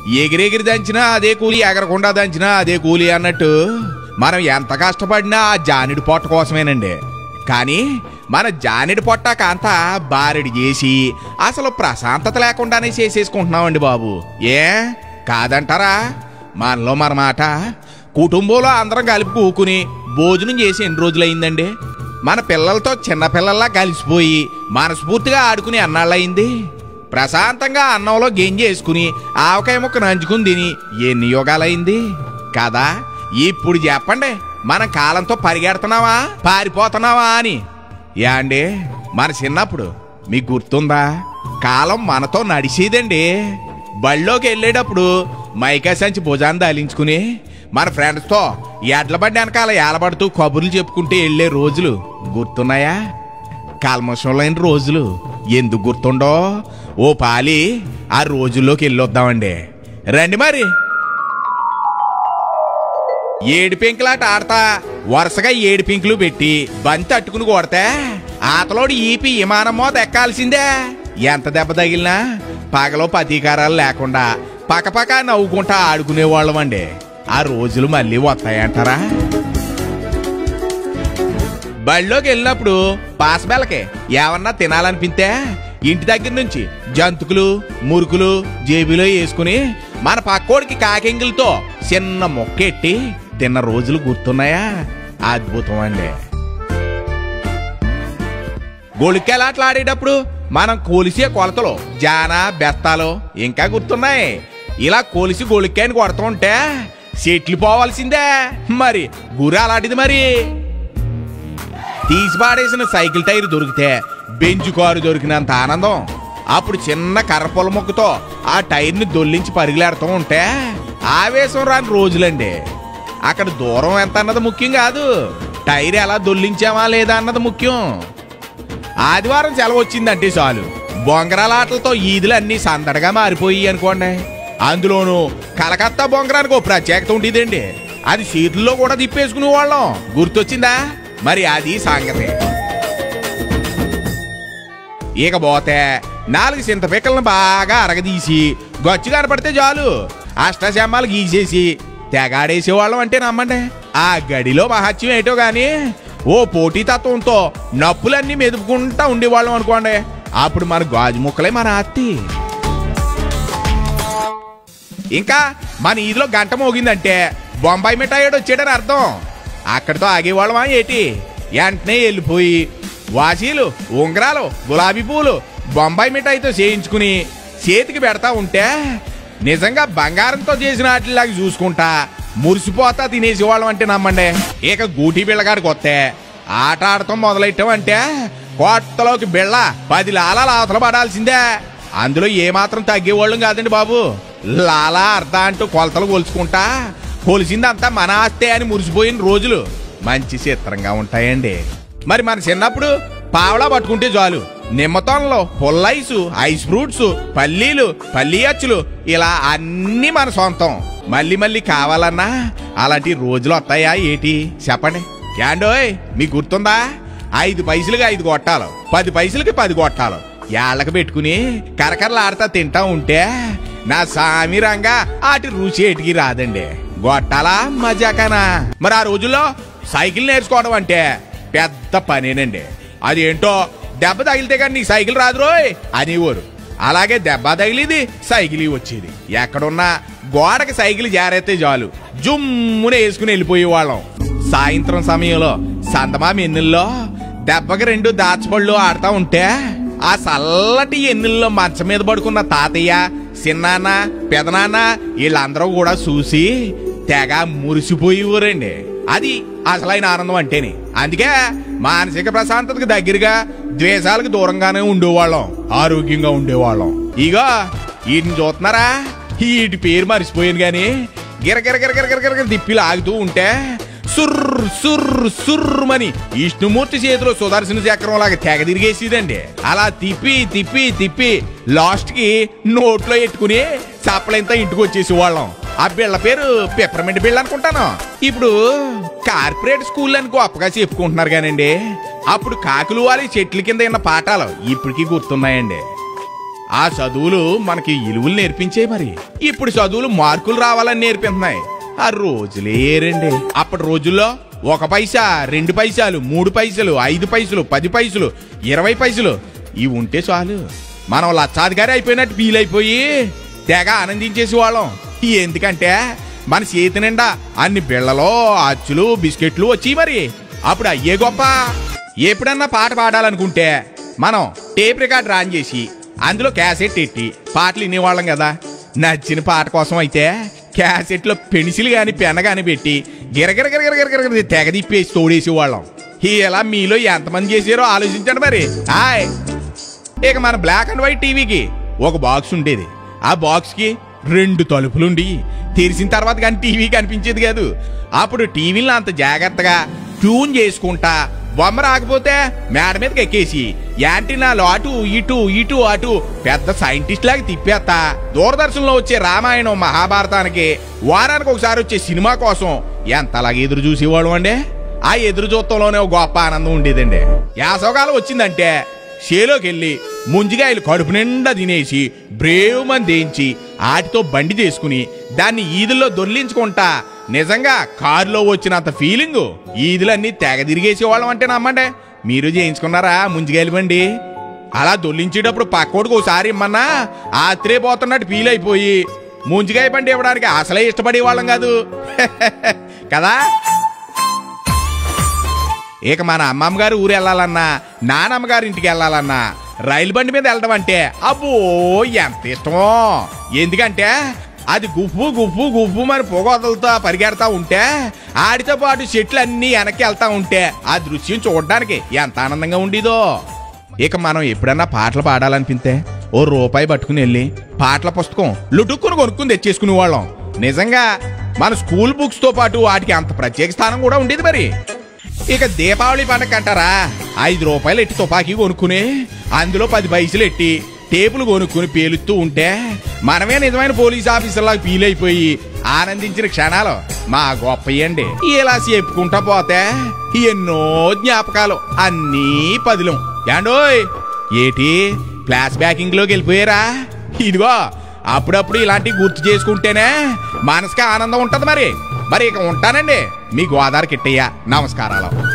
ఎగిరెగిరి దంచినా అదే కూలి ఎగరకుండా దంచినా అదే కూలి అన్నట్టు మనం ఎంత కష్టపడినా ఆ జానిడి పొట్ట కోసమేనండి కానీ మన జానిడి పొట్ట కాంత బారెడి చేసి అసలు ప్రశాంతత లేకుండానే చేసేసుకుంటున్నామండి బాబు ఏ కాదంటారా మనలో మన మాట కుటుంబంలో అందరం కలిపి కూకుని భోజనం చేసి ఎన్ని రోజులైందండి మన పిల్లలతో చిన్న పిల్లల్లా కలిసిపోయి మనస్ఫూర్తిగా ఆడుకుని అన్నాళ్ళయింది ప్రశాంతంగా అన్నంలో గెంజేసుకుని ఆవకాయ ముక్క నంచుకుని తిని ఎన్ని యోగాలైంది కదా ఇప్పుడు చెప్పండి మనం కాలంతో పరిగెడుతున్నావా పారిపోతున్నావా అని యాండి మన చిన్నప్పుడు మీకు గుర్తుందా కాలం మనతో నడిచేదండి బళ్ళోకి వెళ్ళేటప్పుడు మైకా సంచి భుజాన్ని దాలించుకుని మన ఫ్రెండ్స్తో ఎడ్ల బండి వెనకాల ఏలబడుతూ కబుర్లు చెప్పుకుంటే వెళ్ళే రోజులు గుర్తున్నాయా కల్మషం లేని రోజులు ఎందుకు గుర్తుండో ఓ పాలి ఆ రోజుల్లోకి వెళ్ళొద్దామండి రండి మరి ఏడు పెంకులాట ఆడతా వరుసగా ఏడు పెంకులు పెట్టి బంతి అట్టుకుని కొడితే ఆతలోడు ఈపి విమానం మోత ఎక్కాల్సిందే ఎంత దెబ్బ తగిలినా పగలో పతీకారాలు లేకుండా పకపక నవ్వుకుంటా ఆడుకునేవాళ్ళం అండి ఆ రోజులు మళ్ళీ వస్తాయంటారా బళ్ళోకి వెళ్ళినప్పుడు పాసబెల్లకి ఏమన్నా తినాలనిపితే ఇంటి దగ్గర నుంచి జంతుకులు మురుకులు జేబులో వేసుకుని మన పక్కోడికి కాకింగులతో చిన్న మొక్కెట్టి తిన్న రోజులు గుర్తున్నాయా అద్భుతం అండి గొళికెలాట్లు ఆడేటప్పుడు మనం కొలిసే కొలతలు జాన బెత్తాలు ఇంకా గుర్తున్నాయి ఇలా కొలిసి గొళిక్కాయని కొడుతుంటే సెట్లు పోవాల్సిందే మరి గురి అలాంటిది మరి తీసి పాడేసిన సైకిల్ టైర్ దొరికితే బెంచ్ కారు దొరికినంత ఆనందం అప్పుడు చిన్న కర్రపొల మొక్కతో ఆ టైర్ని దొల్లించి పరిగెలాడుతూ ఉంటే ఆవేశం రాని రోజులండి అక్కడ దూరం ఎంత అన్నది ముఖ్యం కాదు టైర్ ఎలా దొల్లించామా లేదా అన్నది ముఖ్యం ఆదివారం సెలవు వచ్చిందంటే చాలు బొంగరాల ఆటలతో ఈదులు అన్ని సందడిగా మారిపోయి అనుకోండి అందులోనూ కలకత్తా బొంగరానికి ఓ ప్రత్యేకత ఉండేదండి అది సీట్లలో కూడా తిప్పేసుకునే వాళ్ళం గుర్తొచ్చిందా మరి అది సంగతి ఇక పోతే నాలుగు చింత పిక్కలను బాగా అరగదీసి గచ్చు కనపడితే చాలు అష్టశమ్మాలు గీసేసి తెగాడేసేవాళ్ళం అంటే నమ్మండి ఆ గడిలో మహత్యం ఏంటో గాని ఓ పోటీతత్వంతో నప్పులన్నీ మెదుపుకుంటా ఉండేవాళ్ళం అనుకోండి అప్పుడు మన గాజు ముక్కలే మన అత్తి ఇంకా మన ఈదిలో గంట మోగిందంటే బొంబాయి మిఠాయిడు వచ్చాడని అర్థం అక్కడితో ఆగేవాళ్ళమా ఏటి వెంటనే వెళ్ళిపోయి వాసీలు ఉంగరాలు గులాబీ పూలు బొంబాయి మిఠాయితో చేయించుకుని చేతికి పెడతా ఉంటే నిజంగా బంగారంతో చేసిన వాటిలాగా చూసుకుంటా మురిసిపోతా తినేసేవాళ్ళం అంటే నమ్మండి ఇక గూటి బిళ్ళగాడికి వస్తే ఆట ఆడటం మొదలెట్టామంటే కోట్టలోకి బిళ్ళ పది లాలాలు అవతల పడాల్సిందే అందులో ఏమాత్రం తగ్గేవాళ్ళం కాదండి బాబు లాలా అర్ధ అంటూ కొలతలు కొలుచుకుంటా కొలిసిందంతా మన ఆస్తే అని మురిసిపోయిన రోజులు మంచి చిత్రంగా ఉంటాయండి మరి మన చిన్నప్పుడు పావలా పట్టుకుంటే చాలు నిమ్మతోనలో పుల్లైసు ఐస్ ఫ్రూట్స్ పల్లీలు పల్లీ అచ్చులు ఇలా అన్ని మన సొంతం మళ్ళీ మళ్ళీ కావాలన్నా అలాంటి రోజులు వస్తాయా ఏటి చెప్పండి యాండోయ్ మీకు గుర్తుందా ఐదు పైసలకి ఐదు గొట్టాలు పది పైసలకి పది గొట్టాలు ఏళ్ళకి పెట్టుకుని కరకరలాడుతా తింటా ఉంటే నా సామి రంగా ఆటి రుచి ఏటికి రాదండి గొట్టాలా మజాకానా మరి ఆ రోజుల్లో సైకిల్ నేర్చుకోవడం అంటే పెద్ద పనేనండి అదేంటో దెబ్బ తగిలితే కానీ నీకు సైకిల్ రాదు రోయ్ అనేవారు అలాగే దెబ్బ తగిలిది సైకిల్ వచ్చేది ఎక్కడున్నా గోడకి సైకిల్ జారేస్తే చాలు జుమ్మున వేసుకుని వెళ్ళిపోయేవాళ్ళం సాయంత్రం సమయంలో సందమామ ఎన్నుల్లో దెబ్బకి రెండు దాచపళ్ళు ఆడుతా ఉంటే ఆ చల్లటి ఎన్నుల్లో మంచం మీద పడుకున్న తాతయ్య చిన్నాన్న పెదనాన్న వీళ్ళందరూ కూడా చూసి తెగ మురిసిపోయేవారండి అది అసలైన ఆనందం అంటేనే అందుకే మానసిక ప్రశాంతతకు దగ్గరగా ద్వేషాలకు దూరంగానే ఉండేవాళ్ళం ఆరోగ్యంగా ఉండేవాళ్ళం ఇగో వీటిని చూస్తున్నారా వీటి పేరు మర్చిపోయాను గాని గిరగిర గిరగిర గిరగిర తిప్పి లాగుతూ ఉంటే సుర్ర్ సుర్ర్ సుర్రమని విష్ణుమూర్తి చేతిలో సుదర్శన చక్రం లాగా తెగ తిరిగేసేదండి అలా తిప్పి తిప్పి తిప్పి లాస్ట్ కి నోట్లో ఎట్టుకుని చప్పలంతా ఇంటికి వచ్చేసి వాళ్ళం ఆ బిళ్ళ పేరు పెప్పరమెంట్ బిళ్ళ అనుకుంటాను ఇప్పుడు కార్పొరేట్ స్కూల్ అని గొప్పగా చెప్పుకుంటున్నారు కానండి అప్పుడు కాకులు వాలి చెట్ల కింద ఉన్న పాఠాలు ఇప్పటికీ గుర్తున్నాయండి ఆ చదువులు మనకి ఇలువలు నేర్పించే మరి ఇప్పుడు చదువులు మార్కులు రావాలని నేర్పిస్తున్నాయి ఆ రోజులే రండి అప్పటి రోజుల్లో ఒక పైసా రెండు పైసలు మూడు పైసలు ఐదు పైసలు పది పైసలు ఇరవై పైసలు ఇవి ఉంటే చాలు మనం లక్షాధికారి అయిపోయినట్టు ఫీల్ అయిపోయి తెగ ఆనందించేసి వాళ్ళం ఎందుకంటే మన చేతి నిండా అన్ని బిళ్ళలో అచ్చులు బిస్కెట్లు వచ్చి మరి అప్పుడు అయ్యే గొప్ప ఎప్పుడన్నా పాట పాడాలనుకుంటే మనం టేప్ రికార్డ్ రాన్ చేసి అందులో క్యాసెట్ ఎట్టి పాటలు వినేవాళ్ళం కదా నచ్చిన పాట కోసం అయితే క్యాసెట్లో పెన్సిల్ గాని పెన్ గాని పెట్టి గిరగిర గిరగిర గిరగిర తెగ తిప్పేసి తోడేసి వాళ్ళం ఇలా మీలో ఎంతమంది చేసారో ఆలోచించండి మరి హాయ్ ఇక మన బ్లాక్ అండ్ వైట్ టీవీకి ఒక బాక్స్ ఉండేది ఆ బాక్స్ కి రెండు తలుపులుండి తెరిచిన తర్వాత కానీ టీవీ కనిపించేది కాదు అప్పుడు టీవీని అంత జాగ్రత్తగా ట్యూన్ చేసుకుంటా బొమ్మ రాకపోతే మేడ మీదకి ఎక్కేసి యాంటీనాలు అటు ఇటు ఇటు అటు పెద్ద సైంటిస్ట్ లాగా తిప్పేస్తా దూరదర్శన్లో వచ్చే రామాయణం మహాభారతానికి వారానికి ఒకసారి వచ్చే సినిమా కోసం ఎంతలాగా ఎదురు చూసేవాళ్ళం అండి ఆ ఎదురు చూత్తంలోనే ఒక గొప్ప ఆనందం ఉండేదండి యాసవకాలం వచ్చిందంటే షేలోకి వెళ్ళి ముంజిగాయలు కడుపు నిండా తినేసి బ్రేవ్ మంది దేంచి ఆటితో బండి చేసుకుని దాన్ని ఈదుల్లో దొర్లించుకుంటా నిజంగా కారులో వచ్చినంత ఫీలింగ్ ఈదులన్నీ తెగ తిరిగేసేవాళ్ళం అంటే నమ్మండి మీరు చేయించుకున్నారా ముంజిగాయలు బండి అలా దొల్లించేటప్పుడు పక్కోడికి ఒకసారి ఇమ్మన్నా ఆత్రేపోతున్నట్టు ఫీల్ అయిపోయి ముంజిగాయ బండి ఇవ్వడానికి అసలే ఇష్టపడే వాళ్ళం కాదు కదా ఇక మన అమ్మమ్మ గారు ఊరు వెళ్ళాలన్నా నానమ్మ గారి ఇంటికి వెళ్ళాలన్నా రైలు బండి మీద వెళ్ళడం అంటే అబ్బో ఎంత ఇష్టమో ఎందుకంటే అది గుప్పు గుప్పు గుప్పు మరి పొగ వదులుతా పరిగెడతా ఉంటే ఆడితో పాటు చెట్లు అన్నీ వెనక్కి వెళ్తా ఉంటే ఆ దృశ్యం చూడడానికి ఎంత ఆనందంగా ఉండేదో ఇక మనం ఎప్పుడన్నా పాటలు పాడాలనిపిస్తే ఓ రూపాయి పట్టుకుని వెళ్ళి పాటల పుస్తకం లుటుక్కుని కొనుక్కుని తెచ్చేసుకునే వాళ్ళం నిజంగా మన స్కూల్ బుక్స్ తో పాటు వాటికి అంత ప్రత్యేక స్థానం కూడా ఉండేది మరి ఇక దీపావళి పండగ అంటారా ఐదు రూపాయలు ఎట్టి తుపాకీ కొనుక్కుని అందులో పది పైసలు ఎట్టి టేపులు కొనుక్కుని పేలుస్తూ ఉంటే మనమే నిజమైన పోలీస్ ఆఫీసర్లాగా ఫీల్ అయిపోయి ఆనందించిన క్షణాలు మా గొప్పయండి ఇలా చెప్పుకుంటా పోతే ఎన్నో జ్ఞాపకాలు అన్నీ పదిలం యాండోయ్ ఏటి ఫ్లాష్ బ్యాకింగ్ లోకి వెళ్ళిపోయారా ఇదిగో అప్పుడప్పుడు ఇలాంటివి గుర్తు చేసుకుంటేనే మనసుకి ఆనందం ఉంటది మరి మరి ఇక ఉంటానండి మీ గోదావరి కిట్టయ్య నమస్కారాలు